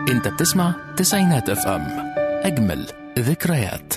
انت بتسمع تسعينات اف ام اجمل ذكريات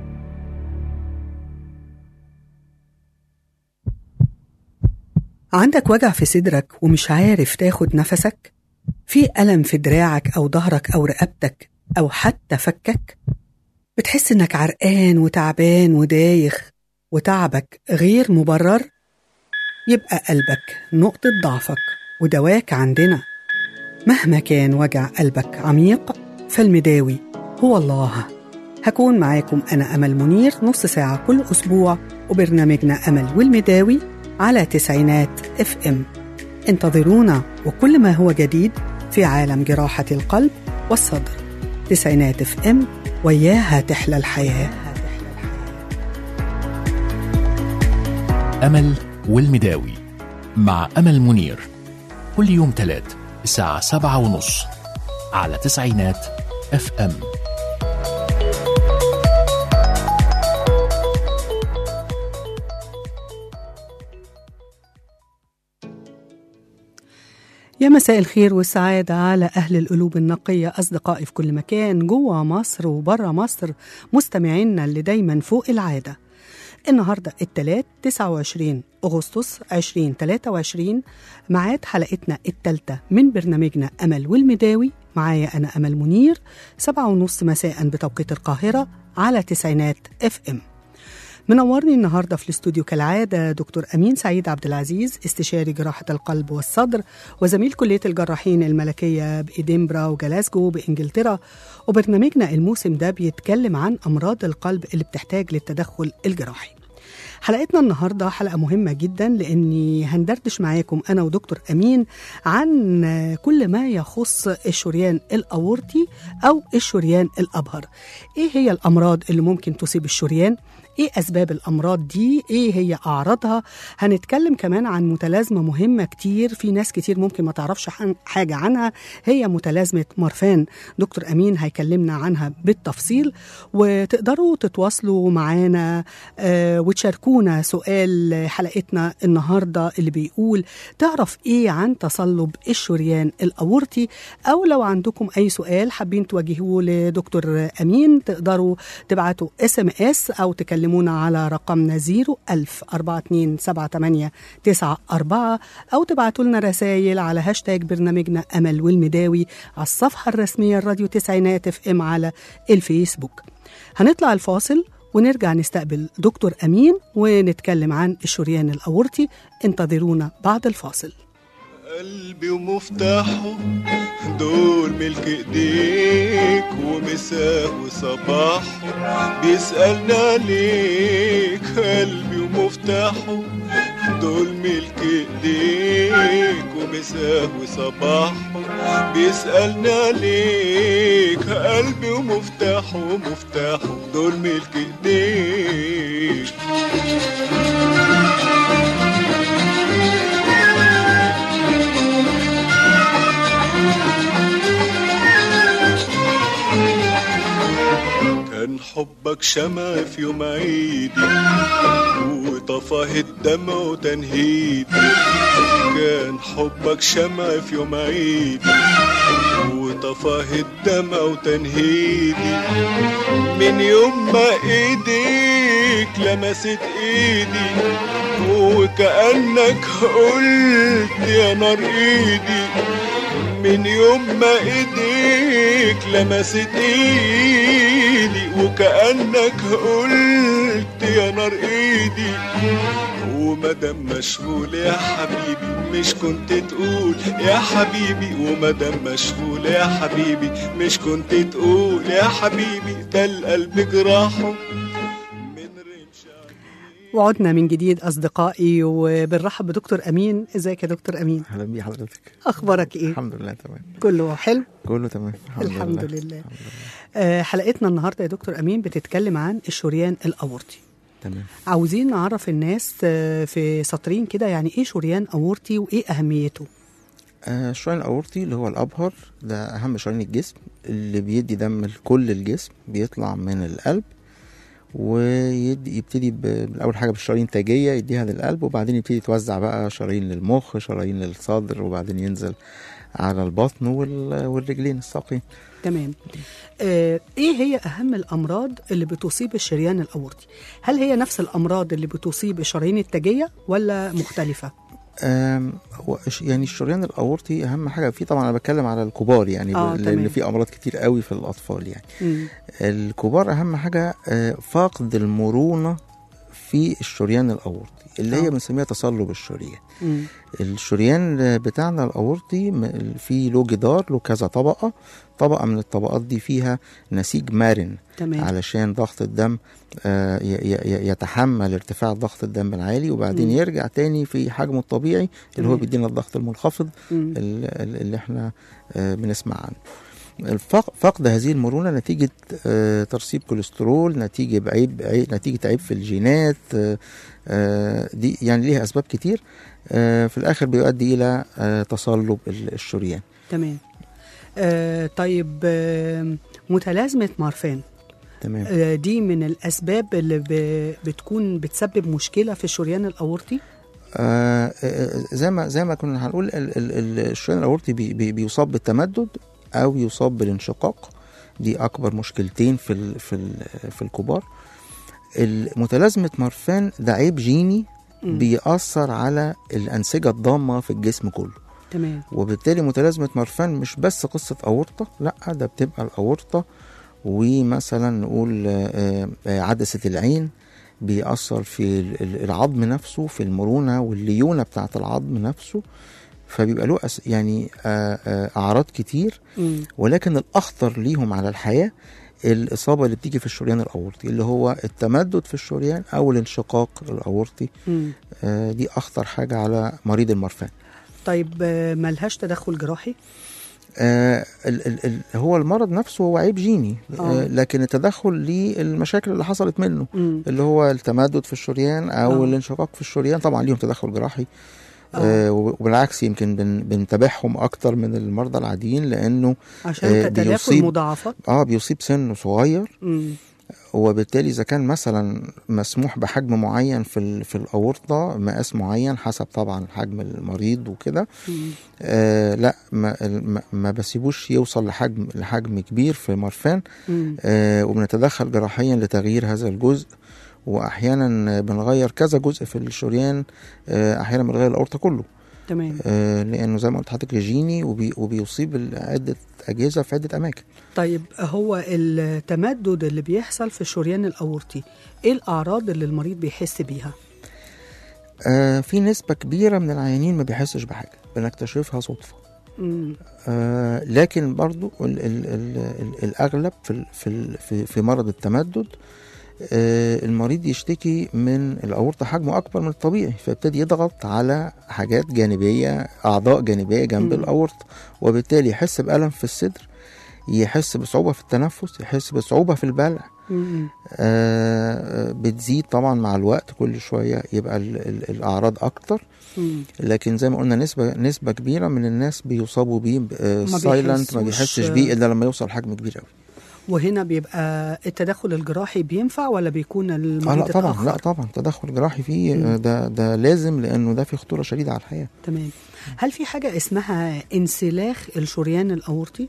عندك وجع في صدرك ومش عارف تاخد نفسك؟ في ألم في دراعك أو ظهرك أو رقبتك أو حتى فكك؟ بتحس إنك عرقان وتعبان ودايخ وتعبك غير مبرر؟ يبقى قلبك نقطة ضعفك ودواك عندنا مهما كان وجع قلبك عميق فالمداوي هو الله هكون معاكم أنا أمل منير نص ساعة كل أسبوع وبرنامجنا أمل والمداوي على تسعينات اف ام انتظرونا وكل ما هو جديد في عالم جراحة القلب والصدر تسعينات اف ام وياها تحلى الحياة أمل والمداوي مع أمل منير كل يوم تلات الساعة سبعة ونص على تسعينات اف ام يا مساء الخير والسعادة على أهل القلوب النقية أصدقائي في كل مكان جوه مصر وبره مصر مستمعينا اللي دايما فوق العادة النهاردة التلات 29 أغسطس 2023 ميعاد حلقتنا التالتة من برنامجنا أمل والمداوي معايا أنا أمل منير سبعة ونص مساء بتوقيت القاهرة على تسعينات اف ام منورني النهارده في الاستوديو كالعاده دكتور امين سعيد عبد العزيز استشاري جراحه القلب والصدر وزميل كليه الجراحين الملكيه بادنبرا وجلاسجو بانجلترا وبرنامجنا الموسم ده بيتكلم عن امراض القلب اللي بتحتاج للتدخل الجراحي حلقتنا النهارده حلقه مهمه جدا لاني هندردش معاكم انا ودكتور امين عن كل ما يخص الشريان الاورطي او الشريان الابهر ايه هي الامراض اللي ممكن تصيب الشريان ايه اسباب الامراض دي ايه هي اعراضها هنتكلم كمان عن متلازمه مهمه كتير في ناس كتير ممكن ما تعرفش عن حاجه عنها هي متلازمه مورفان دكتور امين هيكلمنا عنها بالتفصيل وتقدروا تتواصلوا معانا آه وتشاركونا سؤال حلقتنا النهارده اللي بيقول تعرف ايه عن تصلب الشريان الاورطي او لو عندكم اي سؤال حابين توجهوه لدكتور امين تقدروا تبعتوا اس ام اس او تكلموا تكلمونا على رقمنا 01000 427 أو تبعتوا لنا رسائل على هاشتاج برنامجنا أمل والمداوي على الصفحة الرسمية الراديو تسعينات اف ام على الفيسبوك هنطلع الفاصل ونرجع نستقبل دكتور أمين ونتكلم عن الشريان الأورطي انتظرونا بعد الفاصل قلبي ومفتاحه دول ملك ايديك ومساه وصباحه بيسألنا عليك قلبي ومفتاحه دول ملك ايديك ومساه وصباحه بيسألنا عليك قلبي ومفتاحه ومفتاحه دول ملك ايديك كان حبك شمع في يوم عيدي وطفاه الدمع وتنهيدي كان حبك شمع في يوم عيدي وطفاه الدمع وتنهيدي من يوم ما ايديك لمست ايدي وكأنك قلت يا نار ايدي من يوم ما ايديك لمست ايدي وكأنك قلت يا نار ايدي ومدام مشغول يا حبيبي مش كنت تقول يا حبيبي ومدام مشغول يا حبيبي مش كنت تقول يا حبيبي ده القلب جراحه من رمش وعدنا من جديد أصدقائي وبنرحب بدكتور أمين ازيك يا دكتور أمين اهلا بيه حضرتك أخبارك إيه الحمد لله تمام كله حلو كله تمام الحمد لله. الحمد لله. آه، حلقتنا النهارده يا دكتور امين بتتكلم عن الشريان الاورطي تمام عاوزين نعرف الناس آه، في سطرين كده يعني ايه شريان اورطي وايه اهميته آه الشريان الاورطي اللي هو الابهر ده اهم شريان الجسم اللي بيدي دم لكل الجسم بيطلع من القلب ويبتدي اول حاجه بالشرايين تاجيه يديها للقلب وبعدين يبتدي يتوزع بقى شرايين للمخ شرايين للصدر وبعدين ينزل على البطن وال- والرجلين الساقين تمام آه، ايه هي اهم الامراض اللي بتصيب الشريان الاورطي هل هي نفس الامراض اللي بتصيب الشرايين التاجيه ولا مختلفه آم، هو الش- يعني الشريان الاورطي اهم حاجه فيه طبعا انا بتكلم على الكبار يعني آه، ب- تمام. لان في امراض كتير قوي في الاطفال يعني مم. الكبار اهم حاجه آه، فقد المرونه في الشريان الاورطي اللي هي آه. بنسميها تصلب الشريان مم. الشريان بتاعنا الاورطي م- فيه له جدار له كذا طبقه طبقه من الطبقات دي فيها نسيج مرن تمام علشان ضغط الدم آه، ي- ي- يتحمل ارتفاع ضغط الدم العالي وبعدين مم. يرجع تاني في حجمه الطبيعي اللي هو تمام. بيدينا الضغط المنخفض مم. ال- ال- اللي احنا آه، بنسمع عنه الفق- فقد هذه المرونة نتيجة آه، ترسيب كوليسترول نتيجة عيب عيب- نتيجة عيب في الجينات آه، آه، دي يعني ليها أسباب كتير آه، في الآخر بيؤدي إلى آه، تصلب ال- الشريان تمام آه طيب آه متلازمه مارفان تمام آه دي من الاسباب اللي ب- بتكون بتسبب مشكله في الشريان الاورطي آه، آه، زي ما زي ما كنا هنقول ال- ال- ال- الشريان الاورطي بي بي بيصاب بالتمدد او يصاب بالانشقاق دي اكبر مشكلتين في ال في ال في الكبار متلازمه مارفان ده عيب جيني مم. بيأثر على الأنسجة الضامة في الجسم كله تمام وبالتالي متلازمة مارفان مش بس قصة أورطة لا ده بتبقى الأورطة ومثلا نقول آه، آه، عدسة العين بيأثر في ال- ال- العظم نفسه في المرونة والليونة بتاعة العظم نفسه فبيبقى له أس- يعني آه، آه، أعراض كتير مم. ولكن الأخطر ليهم على الحياة الإصابة اللي بتيجي في الشريان الأورطي اللي هو التمدد في الشريان أو الانشقاق الأورطي مم. آه، دي أخطر حاجة على مريض المرفان طيب آه، ملهاش تدخل جراحي آه ال ال ال هو المرض نفسه هو عيب جيني آه. آه لكن التدخل للمشاكل اللي حصلت منه مم. اللي هو التمدد في الشريان او آه. الانشقاق في الشريان طبعا ليهم تدخل جراحي آه. آه وبالعكس يمكن بن بنتابعهم اكتر من المرضى العاديين لانه عشان آه، تتلافى بيصيب- المضاعفات اه بيصيب سن صغير مم. وبالتالي اذا كان مثلا مسموح بحجم معين في ال- في الاورطه مقاس معين حسب طبعا حجم المريض وكده مم. آه لا ما, ما- ما بسيبوش يوصل لحجم لحجم كبير في مرفان مم. آه وبنتدخل جراحيا لتغيير هذا الجزء واحيانا بنغير كذا جزء في الشريان آه احيانا بنغير الاورطه كله تمام آه لانه زي ما قلت لحضرتك جيني وبي وبيصيب ال- عده اجهزه في عده اماكن طيب هو التمدد اللي بيحصل في الشريان الاورطي ايه الاعراض اللي المريض بيحس بيها آه في نسبه كبيره من العيانين ما بيحسش بحاجه بنكتشفها صدفه مم. آه لكن برضو ال ال ال ال الاغلب في ال في ال في, في مرض التمدد آه المريض يشتكي من الاورطه حجمه اكبر من الطبيعي فيبتدي يضغط على حاجات جانبيه اعضاء جانبيه جنب مم. الاورطه وبالتالي يحس بالم في الصدر يحس بصعوبه في التنفس يحس بصعوبه في البلع مم. آه بتزيد طبعا مع الوقت كل شويه يبقى ال ال الاعراض اكتر مم. لكن زي ما قلنا نسبة نسبة كبيرة من الناس بيصابوا بيه سايلنت ما بيحسوش- بيحسش بيه إلا لما يوصل حجم كبير قوي وهنا بيبقى التدخل الجراحي بينفع ولا بيكون اه المريض لا طبعا اتأخر؟ لا طبعا تدخل جراحي فيه مم. آه، ده ده لازم لانه ده فيه خطوره شديده على الحياه تمام هل في حاجه اسمها انسلاخ الشريان الاورطي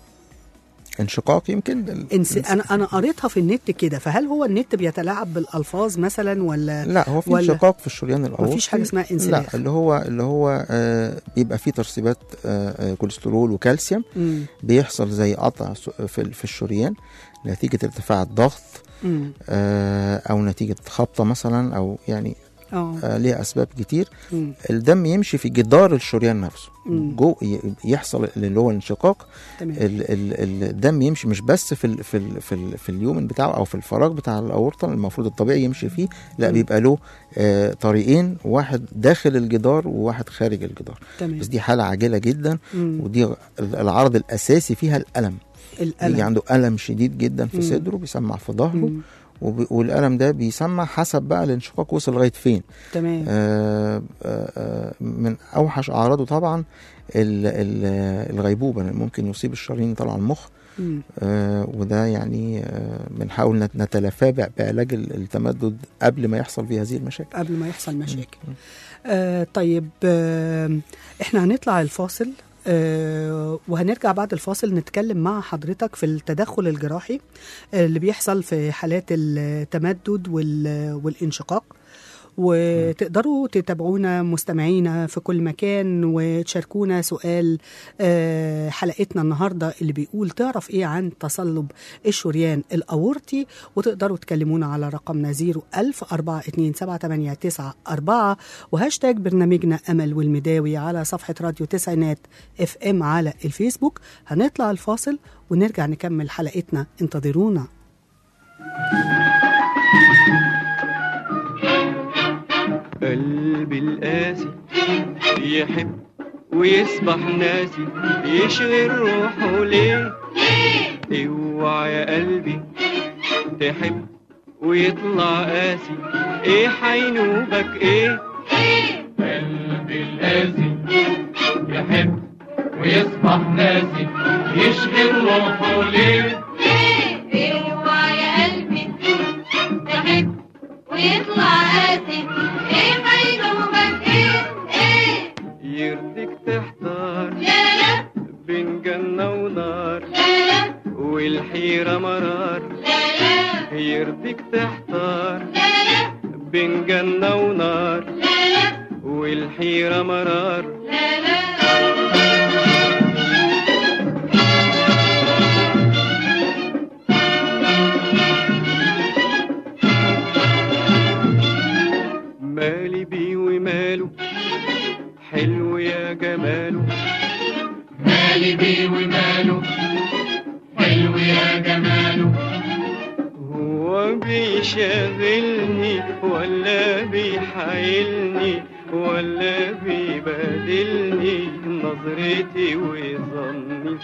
انشقاق يمكن ال- انس... انا انا قريتها في النت كده فهل هو النت بيتلاعب بالالفاظ مثلا ولا لا هو في ولا- انشقاق في الشريان الاورطي مفيش حاجة اسمها انسلاخ. لا اللي هو اللي هو آه بيبقى فيه ترسيبات آه آه كوليسترول وكالسيوم مم. بيحصل زي قطع س- في ال- في الشريان نتيجه ارتفاع الضغط مم. آه او نتيجه خبطه مثلا او يعني اه آه ليها اسباب كتير مم. الدم يمشي في جدار الشريان نفسه مم. جو ي- يحصل اللي هو الانشقاق تمام ال ال الدم يمشي مش بس في ال في ال في, ال في اليومن بتاعه او في الفراغ بتاع الاورطه المفروض الطبيعي يمشي فيه لا مم. بيبقى له آه طريقين واحد داخل الجدار وواحد خارج الجدار تمام بس دي حاله عاجله جدا مم. ودي ال- العرض الاساسي فيها الالم يجي الالم عنده الم شديد جدا في مم. صدره بيسمع في ظهره مم. وب- والالم ده بيسمع حسب بقى الانشقاق وصل لغايه فين تمام آه، آه، آه، من اوحش اعراضه طبعا ال- ال- الغيبوبه اللي ممكن يصيب الشرايين طالعه المخ مم. آه وده يعني آه بنحاول نت- نتلافاه ب- بعلاج ال- التمدد قبل ما يحصل فيه هذه المشاكل قبل ما يحصل مشاكل آه طيب آه احنا هنطلع الفاصل آه وهنرجع بعد الفاصل نتكلم مع حضرتك في التدخل الجراحي آه اللي بيحصل في حالات التمدد وال- والانشقاق وتقدروا تتابعونا مستمعينا في كل مكان وتشاركونا سؤال آه، حلقتنا النهارده اللي بيقول تعرف ايه عن تصلب الشريان الاورطي وتقدروا تكلمونا على رقمنا 01000 427 وهاشتاج برنامجنا امل والمداوي على صفحه راديو تسعينات اف ام على الفيسبوك هنطلع الفاصل ونرجع نكمل حلقتنا انتظرونا قلبي القاسي يحب ويصبح ناسي يشغل روحه ليه اوعى يا قلبي تحب ويطلع قاسي ايه حينوبك ايه قلبي القاسي يحب ويصبح ناسي يشغل روحه ليه اوعى يا قلبي تحب ويطلع قاسي ايه حينوبك ايه ايه يرضيك تحتار لا لا بين جنة ونار لا لا والحيرة مرار لا لا يرضيك تحتار لا لا بين جنة ونار لا لا والحيرة مرار لا لا مالي بيه وماله حلو يا جماله مالي بيه وماله حلو يا جماله هو بيشغلني ولا بيحايلني ولا بيبادلني نظرتي وظني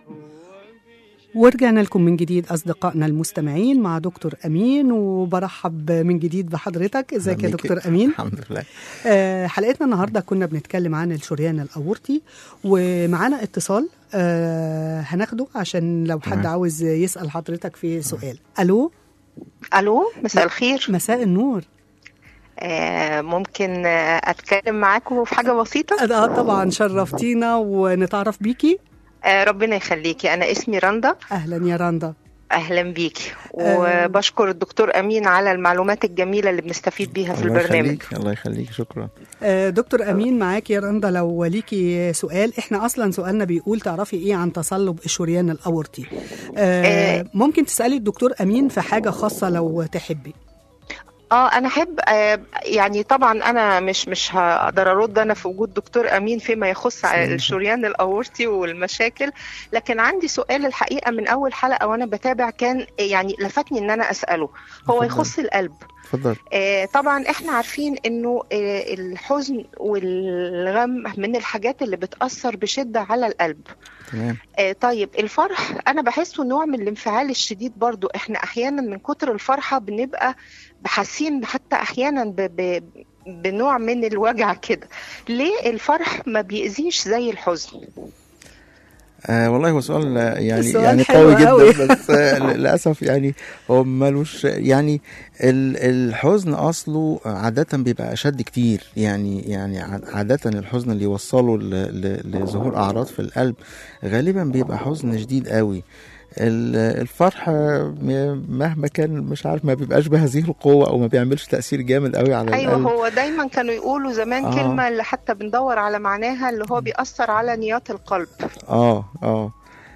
ورجعنا لكم من جديد أصدقائنا المستمعين مع دكتور أمين وبرحب من جديد بحضرتك ازيك يا أهلا بيك. دكتور أمين الحمد لله آه، حلقتنا النهارده كنا بنتكلم عن الشريان الاورطي ومعانا اتصال آه، هناخده عشان لو حد تمام. عاوز يسال حضرتك في سؤال الو الو مساء الخير مساء النور آه ممكن آه اتكلم معاكم في حاجه بسيطه اه طبعا شرفتينا ونتعرف بيكي آه ربنا يخليكي انا اسمي رندا اهلا يا رندا اهلا بيكي آه. وبشكر الدكتور امين على المعلومات الجميله اللي بنستفيد بيها في الله البرنامج يخليك الله يخليك شكرا آه، دكتور امين معاك يا رندا لو ليكي سؤال احنا اصلا سؤالنا بيقول تعرفي ايه عن تصلب الشريان الاورطي آه، آه. ممكن تسالي الدكتور امين في حاجه خاصه لو تحبي اه انا احب آه يعني طبعا انا مش مش هقدر ارد انا في وجود دكتور امين فيما يخص سلام. الشريان الاورطي والمشاكل لكن عندي سؤال الحقيقه من اول حلقه وانا بتابع كان يعني لفتني ان انا اساله هو اتفضل. يخص القلب اتفضل آه، طبعا احنا عارفين انه آه، الحزن والغم من الحاجات اللي بتأثر بشدة على القلب تمام آه، طيب الفرح انا بحسه نوع من الانفعال الشديد برضو احنا احيانا من كتر الفرحة بنبقى حاسين حتى احيانا ب ب بنوع من الوجع كده ليه الفرح ما بيأذيش زي الحزن آه والله هو سؤال آه، يعني سؤال يعني حلو قوي قوي. جدا بس آه للاسف يعني هو ملوش يعني ال- الحزن اصله عاده بيبقى اشد كتير يعني يعني ع- عاده الحزن اللي يوصله ل- ل- لظهور اعراض في القلب غالبا بيبقى حزن شديد قوي ال- الفرح آه، م- مهما كان مش عارف ما بيبقاش بهذه القوه او ما بيعملش تاثير جامد قوي على ايوه القلب هو دايما كانوا يقولوا زمان آه. كلمة اللي حتى بندور على معناها اللي هو بيأثر على نيات القلب اه اه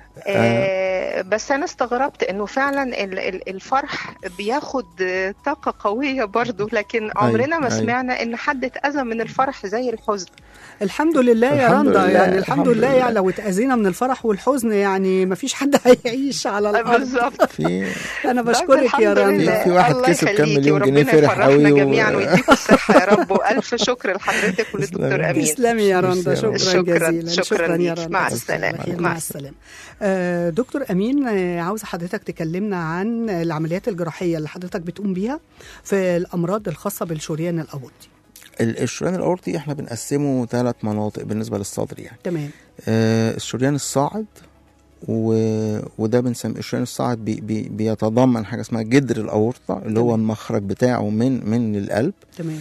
آه، بس انا استغربت انه فعلا ال- ال- الفرح بياخد آه، طاقة قوية برضو لكن عمرنا ما أيوة. سمعنا ان حد اتأذى من الفرح زي الحزن الحمد لله يا الحمد رندا لله، يعني الحمد الحمد لله لله. يعني لو اتأذينا من الفرح والحزن يعني ما فيش حد هيعيش على الأرض بالظبط في أنا طيب بشكرك يا الحمد رندا لله. في واحد الله كسب كام يخليكي مليون جنيه وربنا فرح يفرحنا قوي و- جميعا ويديكوا الصحة يا رب والف شكر لحضرتك وللدكتور تسلمي. امين تسلمي يا رندا ميرسي شكرا يا شكراً، جزيلا شكراً يا ليك. رندا مع تصبح السلامة. على خير، مع مع السلامة آه، دكتور أمين آه، عاوزة حضرتك تكلمنا عن العمليات الجراحية اللي حضرتك بتقوم بيها في الأمراض الخاصة بالشريان الأورطي ال- الشريان الاورطي احنا بنقسمه ثلاث مناطق بالنسبه للصدر يعني تمام آه الشريان الصاعد و... وده بنسميه الشريان الصاعد بي... بي... بيتضمن حاجه اسمها جدر الاورطه اللي هو تمام. المخرج بتاعه من من القلب تمام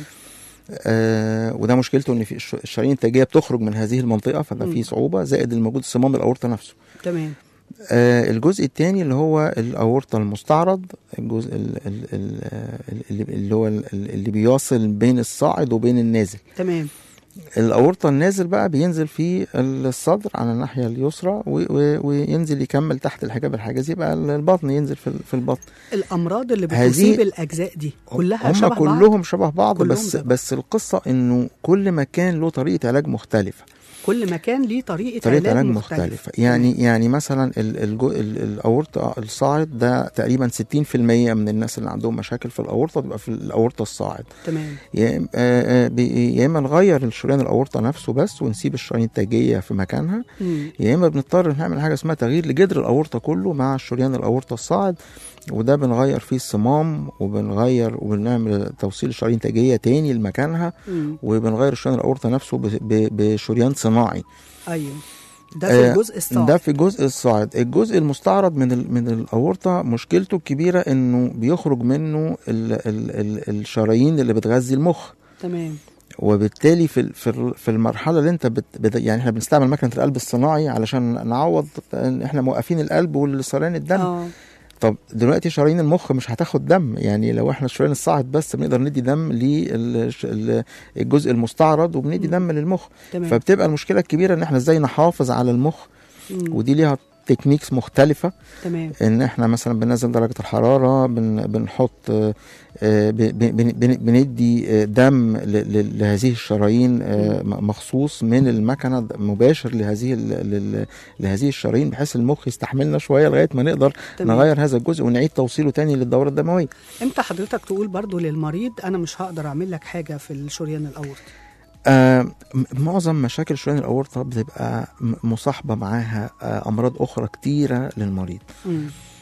آه وده مشكلته ان في الش- الشرايين التاجيه بتخرج من هذه المنطقه فده مم. فيه صعوبه زائد الموجود صمام الاورطه نفسه تمام آه الجزء الثاني اللي هو الاورطه المستعرض الجزء ال- ال- ال- ال- اللي اللي هو ال- اللي بيواصل بين الصاعد وبين النازل تمام الاورطه النازل بقى بينزل في الصدر على الناحيه اليسرى و- و- وينزل يكمل تحت الحجاب الحاجزي يبقى البطن ينزل في ال- في البطن الامراض اللي هذه- بتصيب الاجزاء دي كلها هم شبه بعض كلهم شبه بعض كلهم بس شبه. بس القصه انه كل مكان له طريقه علاج مختلفه كل مكان ليه طريقه, طريقه علاج مختلفه مختلفه يعني يعني مثلا ال- الجو ال- الاورطه الصاعد ده تقريبا 60% من الناس اللي عندهم مشاكل في الاورطه بتبقى في الاورطه الصاعد تمام يا إما- آه، آه، بي- يا اما نغير الشريان الاورطه نفسه بس ونسيب الشرايين التاجيه في مكانها مم. يا اما بنضطر نعمل حاجه اسمها تغيير لجدر الاورطه كله مع الشريان الاورطه الصاعد وده بنغير فيه الصمام وبنغير وبنعمل توصيل شرايين تاجيه تاني لمكانها مم. وبنغير الشريان الاورطه نفسه ب- ب- بشريان صناعي ايوه ده في آه، الجزء الصعب ده في الجزء الصاعد الجزء المستعرض من ال من الاورطه مشكلته الكبيره انه بيخرج منه ال ال ال الشرايين اللي بتغذي المخ تمام وبالتالي في ال- في ال- في المرحله اللي انت بت بت يعني احنا بنستعمل مكنه القلب الصناعي علشان نعوض ان احنا موقفين القلب والسريان الدم اه طب دلوقتي شرايين المخ مش هتاخد دم يعني لو احنا الشرايين الصاعد بس بنقدر ندي دم للجزء المستعرض وبندي مم. دم للمخ تمام فبتبقى المشكله الكبيره ان احنا ازاي نحافظ على المخ مم. ودي ليها تكنيكس مختلفة تمام ان احنا مثلا بننزل درجة الحرارة بن بنحط آه، آه، ب- ب- بن- بن- بندي آه، دم ل- ل- لهذه الشرايين آه، م- مخصوص من المكنة د- مباشر لهذه ال- لل- لهذه الشرايين بحيث المخ يستحملنا شوية لغاية ما نقدر تمام. نغير هذا الجزء ونعيد توصيله تاني للدورة الدموية امتى حضرتك تقول برضو للمريض انا مش هقدر اعمل لك حاجه في الشريان الاورطي آه م- معظم مشاكل شريان الأورطة بتبقى م- مصاحبة معاها آه أمراض أخرى كتيرة للمريض مم.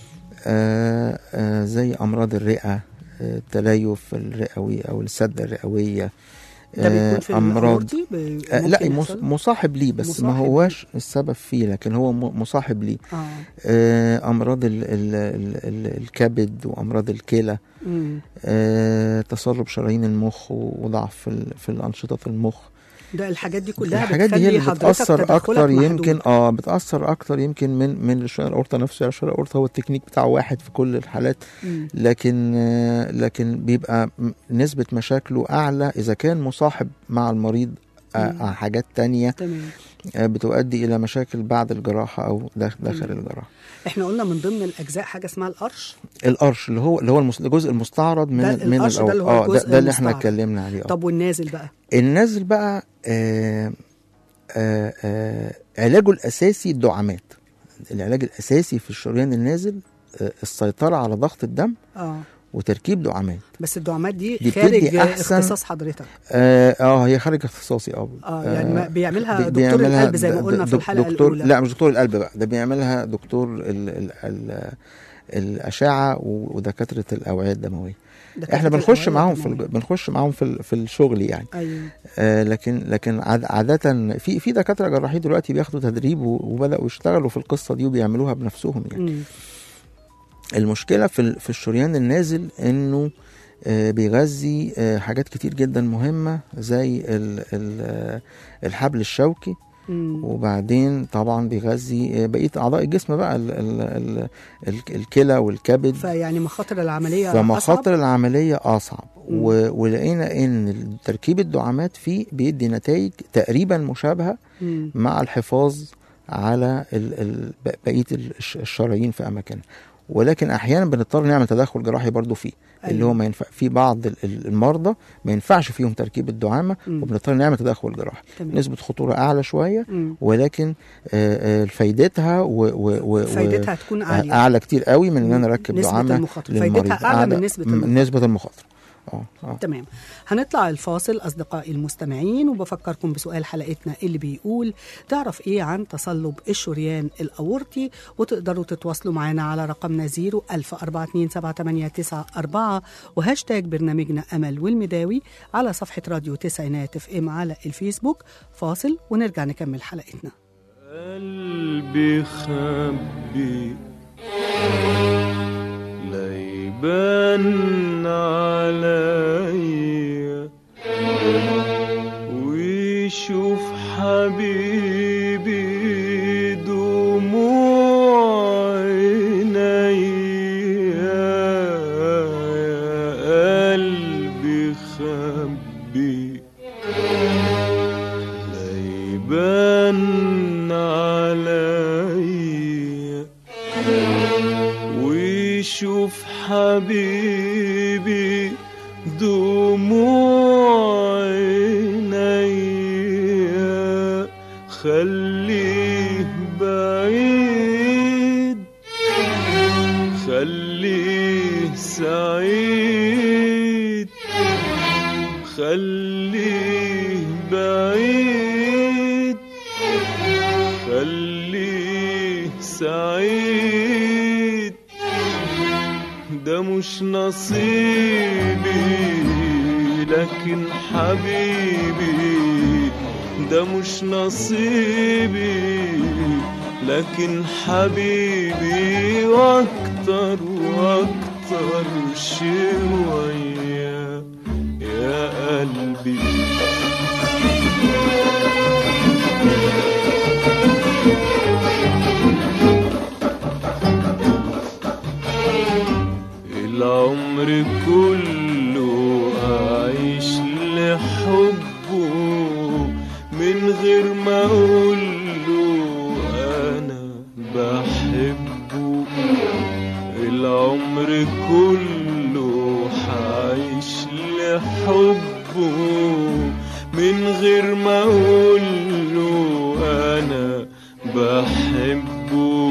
آه آه زي امراض الرئه آه، التليف الرئوي او السده الرئويه ده بيكون في امراض الاورطي ب- آه لا ممكن مص- يحصل؟ مصاحب ليه بس ما مصاحب هواش السبب فيه لكن هو م- مصاحب ليه اه آه امراض ال ال ال ال الكبد وامراض الكلى مم. آه تصلب شرايين المخ و- وضعف في, ال- في الانشطه المخ ده الحاجات دي كلها الحاجات دي هي بتخلي اللي حضرتك بتاثر تدخلك اكتر محدود. يمكن اه بتاثر اكتر يمكن من من الشريان الاورطه نفسه يعني الشريان الاورطه هو التكنيك بتاعه واحد في كل الحالات مم. لكن آه، لكن بيبقى م- نسبة مشاكله أعلى إذا كان مصاحب مع المريض آه، مم. آه، حاجات تانية تمام آه، بتؤدي إلى مشاكل بعد الجراحة أو داخل, داخل مم. الجراحة احنا قلنا من ضمن الاجزاء حاجه اسمها القرش القرش اللي هو اللي هو المس- الجزء المستعرض من ده ال- من القرش ده اللي هو اه ده, الجزء ده اللي احنا المستعرض. اتكلمنا عليه اه طب والنازل بقى النازل بقى آه آه آه علاجه الأساسي الدعامات العلاج الأساسي في الشريان النازل آه السيطرة على ضغط الدم اه وتركيب دعامات بس الدعامات دي, دي خارج بتدي أحسن- اختصاص حضرتك اه, آه هي خارج اختصاصي اه اه يعني ما بيعملها بي- دكتور بيعملها القلب زي ما د- قلنا في دك- الحلقه دكتور الاولى لا مش دكتور القلب بقى ده بيعملها دكتور ال ال ال الاشعه و- ودكاتره الاوعيه الدمويه دكاترة احنا بنخش الأوعية معاهم في الدموية. الج- بنخش معاهم في ال- في الشغل يعني ايوه آه لكن لكن عاد- عاده في في دكاتره جراحين دلوقتي بياخدوا تدريب و- وبداوا يشتغلوا في القصه دي وبيعملوها بنفسهم يعني مم. المشكله في ال- في الشريان النازل انه آه، بيغذي آه، حاجات كتير جدا مهمه زي ال- ال- آه، الحبل الشوكي مم. وبعدين طبعا بيغذي آه، بقيه اعضاء الجسم بقى ال ال ال ال الكلى والكبد فيعني مخاطر العمليه فمخاطر أصعب؟ العمليه اصعب مم. و- ولقينا ان تركيب الدعامات فيه بيدي نتائج تقريبا مشابهه مم. مع الحفاظ على ال ال بقيه الش- الشرايين في اماكنها ولكن احيانا بنضطر نعمل تدخل جراحي برضو فيه اللي أيوة. هو ما ينفع في بعض ال- ال- المرضى ما ينفعش فيهم تركيب الدعامه مم. وبنضطر نعمل تدخل جراحي تمام. نسبه خطوره اعلى شويه مم. ولكن آه، آه، فايدتها و و و فايدتها و تكون آه، عاليه اعلى كتير قوي من ان انا مم. اركب نسبة دعامه المخاطرة. للمريض فايدتها أعلى من نسبة م- المخاطرة. نسبه المخاطره اه اه تمام هنطلع الفاصل أصدقائي المستمعين وبفكركم بسؤال حلقتنا اللي بيقول تعرف إيه عن تصلب الشريان الأورطي وتقدروا تتواصلوا معنا على رقمنا 0 4 وهاشتاج برنامجنا أمل والمداوي على صفحة راديو تسعينات اف ام على الفيسبوك فاصل ونرجع نكمل حلقتنا قلب قلبي خبي لا يبان عليا ويشوف حبيبي دموع عينيا يا قلبي خبي لا يبان عليا ويشوف حبيبي دموع عينيا خليه بعيد خليه سعيد خليه بعيد خليه سعيد ده مش نصيبي لكن حبيبي ده مش نصيبي لكن حبيبي واكتر واكتر شوية يا قلبي العمر كله أعيش لحبه من غير ما أقوله أنا بحبه العمر كله حعيش لحبه من غير ما أقوله أنا بحبه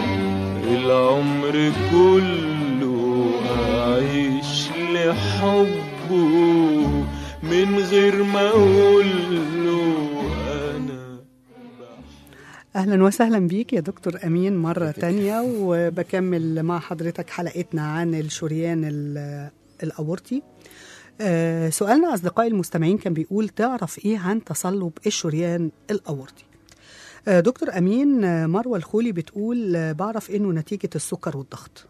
العمر كله أعيش لحبه من غير ما أقول له أنا اهلا وسهلا بيك يا دكتور امين مره تانية وبكمل مع حضرتك حلقتنا عن الشريان ال- الاورطي آه، سؤالنا اصدقائي المستمعين كان بيقول تعرف ايه عن تصلب الشريان الاورطي آه، دكتور امين آه، مروه الخولي بتقول آه، بعرف انه نتيجه السكر والضغط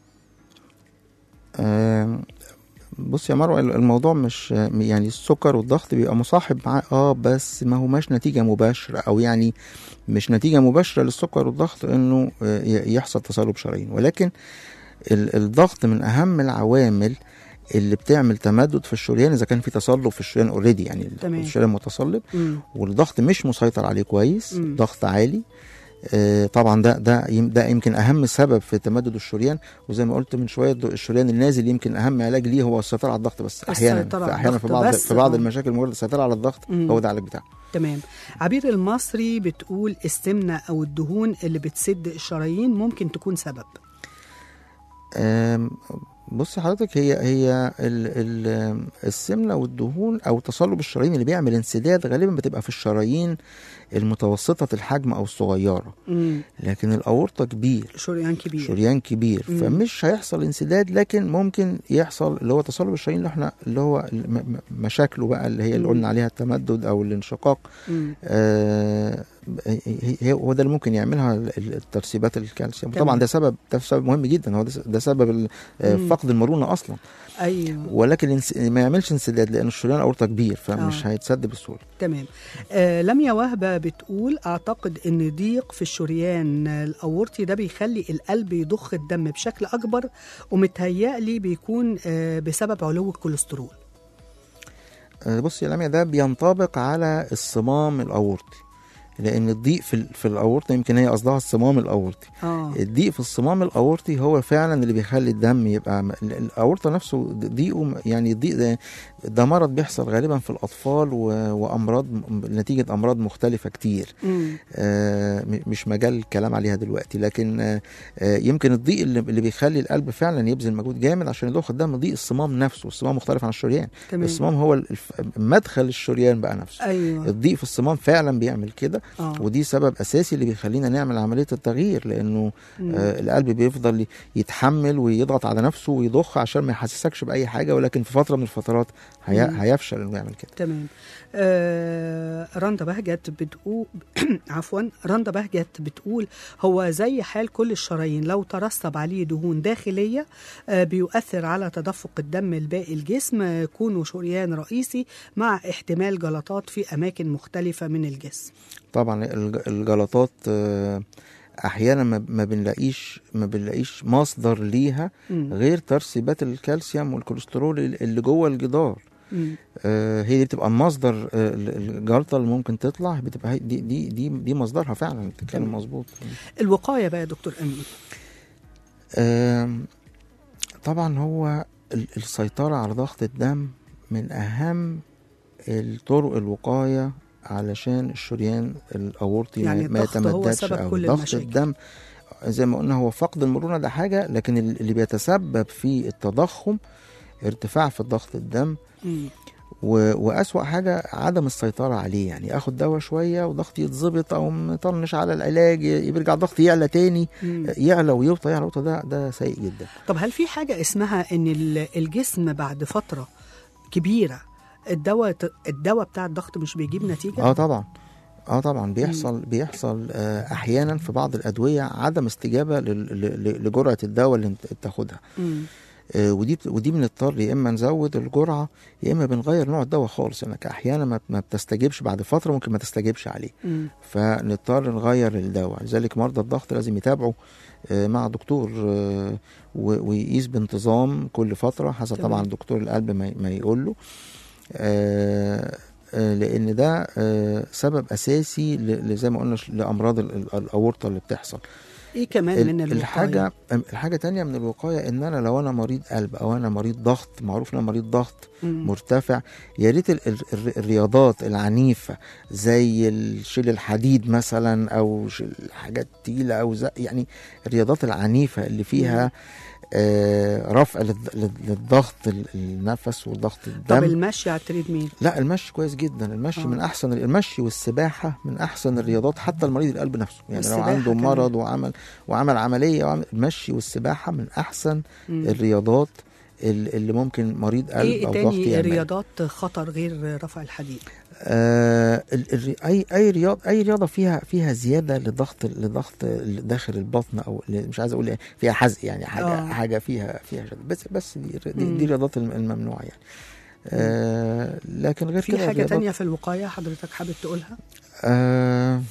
آم، بص يا مروه الموضوع مش يعني السكر والضغط بيبقى مصاحب معاه اه بس ما هماش نتيجه مباشره او يعني مش نتيجه مباشره للسكر والضغط انه آه، ي- يحصل تصلب شرايين ولكن ال- الضغط من اهم العوامل اللي بتعمل تمدد في الشريان اذا كان في تصلب في الشريان اوريدي يعني تمام. الشريان متصلب مم. والضغط مش مسيطر عليه كويس مم. ضغط عالي آه، طبعا ده ده يم- ده يمكن اهم سبب في تمدد الشريان وزي ما قلت من شويه الد- الشريان النازل يمكن اهم علاج ليه هو السيطره على الضغط بس احيانا السيطرة في على احيانا في الضغط بعض بس في بعض آه. المشاكل مجرد السيطره على الضغط مم. هو ده العلاج بتاعه تمام عبير المصري بتقول السمنه او الدهون اللي بتسد الشرايين ممكن تكون سبب آم، بص حضرتك هي هي ال ال السمنه والدهون او تصلب الشرايين اللي بيعمل انسداد غالبا بتبقى في الشرايين المتوسطه الحجم او الصغيره مم. لكن الاورطه كبير شريان كبير شريان كبير مم. فمش هيحصل انسداد لكن ممكن يحصل اللي هو تصلب الشرايين اللي احنا اللي هو الم- م- مشاكله بقى اللي هي اللي مم. قلنا عليها التمدد او الانشقاق مم. آه هي هي- هو ده اللي ممكن يعملها ال- ال- الترسيبات الكالسيوم تمام. طبعا ده سبب ده سبب مهم جدا هو ده س- ده سبب ال- آه، مم. فقد المرونه اصلا ايوه ولكن انس- ما يعملش انسداد لان الشريان الاورطه كبير فمش آه. هيتسد بسهوله تمام آه لميا وهبه بتقول اعتقد ان ضيق في الشريان الاورطي ده بيخلي القلب يضخ الدم بشكل اكبر ومتهيألي بيكون آه بسبب علو الكوليسترول آه، بص يا لميا ده بينطبق على الصمام الاورطي لان الضيق في ال- في الاورطه يمكن هي قصدها الصمام الاورطي اه الضيق في الصمام الاورطي هو فعلا اللي بيخلي الدم يبقى م- ال- الاورطه نفسه ضيقه م- يعني الضيق ده ده مرض بيحصل غالبا في الاطفال و- وامراض م- نتيجه امراض مختلفه كتير مم. آه، م- مش مجال الكلام عليها دلوقتي لكن آه، آه، يمكن الضيق اللي اللي بيخلي القلب فعلا يبذل مجهود جامد عشان يضخ الدم ضيق الصمام نفسه الصمام مختلف عن الشريان تمام الصمام هو الف- مدخل الشريان بقى نفسه ايوه الضيق في الصمام فعلا بيعمل كده اه ودي سبب اساسي اللي بيخلينا نعمل عمليه التغيير لانه مم. آه القلب بيفضل يتحمل ويضغط على نفسه ويضخ عشان ما يحسسكش باي حاجه ولكن في فتره من الفترات هي مم. هيفشل انه يعمل كده تمام آه رندا بهجت بتقول عفوا رندا بهجت بتقول هو زي حال كل الشرايين لو ترسب عليه دهون داخلية آه بيؤثر على تدفق الدم لباقي الجسم آه، كونه شريان رئيسي مع احتمال جلطات في أماكن مختلفة من الجسم طبعا الج- الجلطات آه، احيانا ما ما بنلاقيش ما بنلاقيش مصدر ليها مم. غير ترسيبات الكالسيوم والكوليسترول اللي جوه الجدار مم. آه، هي دي بتبقى المصدر آه، الجلطه اللي ممكن تطلع بتبقى هي- دي دي دي, دي مصدرها فعلا بتتكلم تمام. مظبوط الوقاية بقى يا دكتور أمين آم، طبعا هو ال- السيطرة على ضغط الدم من أهم الطرق الوقاية علشان الشريان الأورطي يعني ما- ما الضغط هو يتمددش سبب أو كل ضغط المشاكل. الدم زي ما قلنا هو فقد المرونة ده حاجة لكن ال- اللي بيتسبب في التضخم ارتفاع في ضغط الدم مم. و... وأسوأ حاجة عدم السيطرة عليه يعني اخد دواء شوية وضغطي يتظبط او مطنش على العلاج يرجع ضغطي يعلى تاني مم. يعلى ويوطى يعلى ويوطى ده ده سيء جدا طب هل في حاجة اسمها ان ال- الجسم بعد فترة كبيرة الدواء الدواء بتاع الضغط مش بيجيب نتيجة؟ اه طبعا اه طبعا بيحصل بيحصل آه احيانا في بعض الادويه عدم استجابه لل- ل- لجرعه الدواء اللي انت بتاخدها مم. آه ودي بت- ودي بنضطر يا اما نزود الجرعه يا اما بنغير نوع الدواء خالص انك احيانا ما ما بتستجيبش بعد فتره ممكن ما تستجيبش عليه مم. فنضطر نغير الدواء لذلك مرضى الضغط لازم يتابعوا آه، مع دكتور آه، و- ويقيس بانتظام كل فتره حسب تمام. طبعا دكتور القلب ما ما يقول له آه، آه، لان ده آه، سبب اساسي ل- ل- زي ما قلنا ش- لامراض ال- ال- الاورطه اللي بتحصل ايه كمان ال- من الوقاية؟ الحاجه الحاجه تانية من الوقايه ان انا لو انا مريض قلب او انا مريض ضغط معروف ان انا مريض ضغط مم. مرتفع يا ريت ال- ال- ال- الرياضات العنيفه زي ال- شيل الحديد مثلا او شيل حاجات تقيله او زي يعني الرياضات العنيفه اللي فيها آه رفع للض- لل- للضغط ال- النفس وضغط طب الدم المشي على التريد ميل لا المشي كويس جدا المشي آه. من احسن المشي والسباحه من احسن الرياضات حتى المريض القلب نفسه يعني لو والسباحة عنده كمان. مرض وعمل وعمل عمليه وعمل المشي والسباحه من احسن مم. الرياضات ال- اللي ممكن مريض قلب ايه او ضغط تاني يعمل رياضات خطر غير رفع الحديد؟ آه ال- ال- اي اي رياضه اي رياضه فيها فيها زياده لضغط لضغط داخل البطن او ل- مش عايز اقول إيه، فيها حزق يعني حاجه آه. حاجه فيها فيها شد بس بس دي دي, مم. دي الرياضات الم- الممنوعه يعني آه لكن غير في كده حاجة الرياضات- تانية في الوقاية حضرتك حابب تقولها؟ آه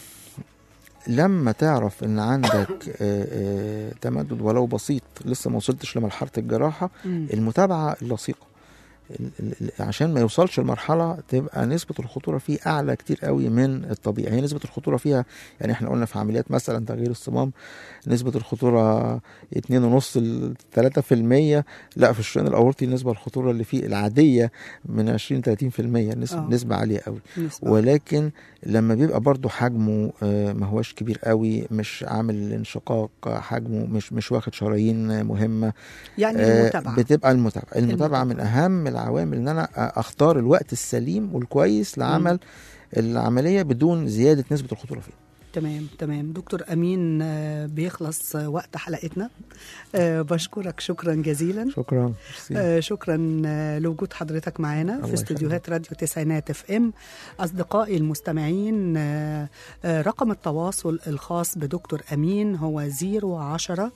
لما تعرف ان عندك آه آه تمدد ولو بسيط لسه ما وصلتش لمرحله الجراحه مم. المتابعه اللصيقه ال- ال- ال- عشان ما يوصلش لمرحله تبقى نسبه الخطوره فيه اعلى كتير قوي من الطبيعي هي نسبه الخطوره فيها يعني احنا قلنا في عمليات مثلا تغيير الصمام نسبه الخطوره 2.5 ل 3% لا في الشريان الاورطي نسبه الخطوره اللي فيه العاديه من 20 30% نسبه, آه. نسبة عاليه قوي نسبة. ولكن لما بيبقى برضو حجمه آه، ما هوش كبير قوي مش عامل انشقاق حجمه مش مش واخد شرايين مهمه يعني آه، المتابعة بتبقى المتابعه المتابعة. المتابعه من اهم العوامل ان انا اختار الوقت السليم والكويس لعمل العمليه بدون زياده نسبه الخطوره فيه تمام تمام دكتور امين آه، بيخلص آه، وقت حلقتنا آه، بشكرك شكرا جزيلا شكرا ميرسي. آه، شكرا آه، لوجود حضرتك معانا الله في استديوهات راديو تسعينات اف ام اصدقائي المستمعين آه، آه، رقم التواصل الخاص بدكتور امين هو 010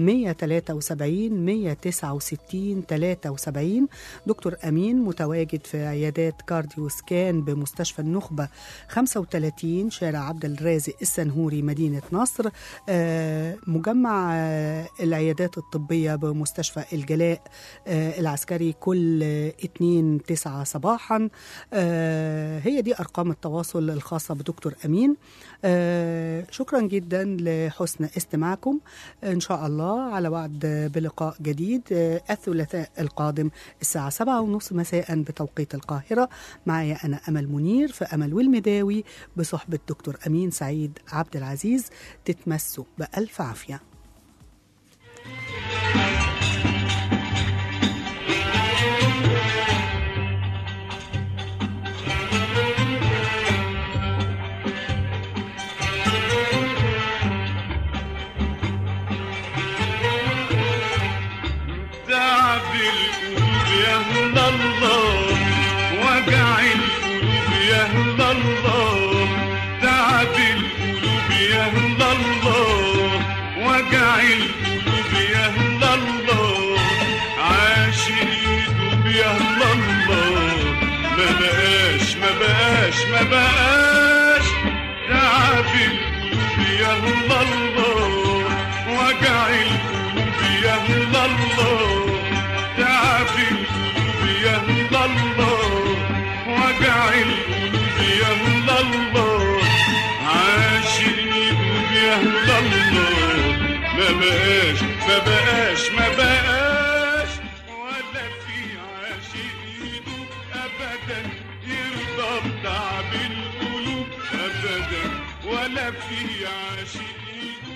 173 169 73 دكتور امين متواجد في عيادات كارديو سكان بمستشفى النخبه 35 شارع عبد الرازق السنهوري مدينه نصر آه، مجمع آه، العيادات الطبيه بمستشفى الجلاء آه، العسكري كل 2 9 صباحا آه، هي دي ارقام التواصل الخاصه بدكتور امين آه، شكرا جدا لحسن استماعكم ان شاء الله على وعد بلقاء جديد آه، الثلاثاء القادم الساعه 7 ونص مساء بتوقيت القاهره معايا انا امل منير في امل والمداوي بصحبه دكتور امين سعيد عبد العزيز تتمسوا بالف عافيه يا الله وجع القلوب يا الله عاشق يدوب يا الله ما بقاش ما بقاش ما بقاش تعب القلوب يا الله وجع القلوب يا الله تعب القلوب يا الله وجع القلوب يا الله عاشق يدوب يا الله ما بقاش ما بقاش ما بقاش ولا في عاشق يدوب ابدا يرضى بتعب القلوب ابدا ولا في عاشق يدوب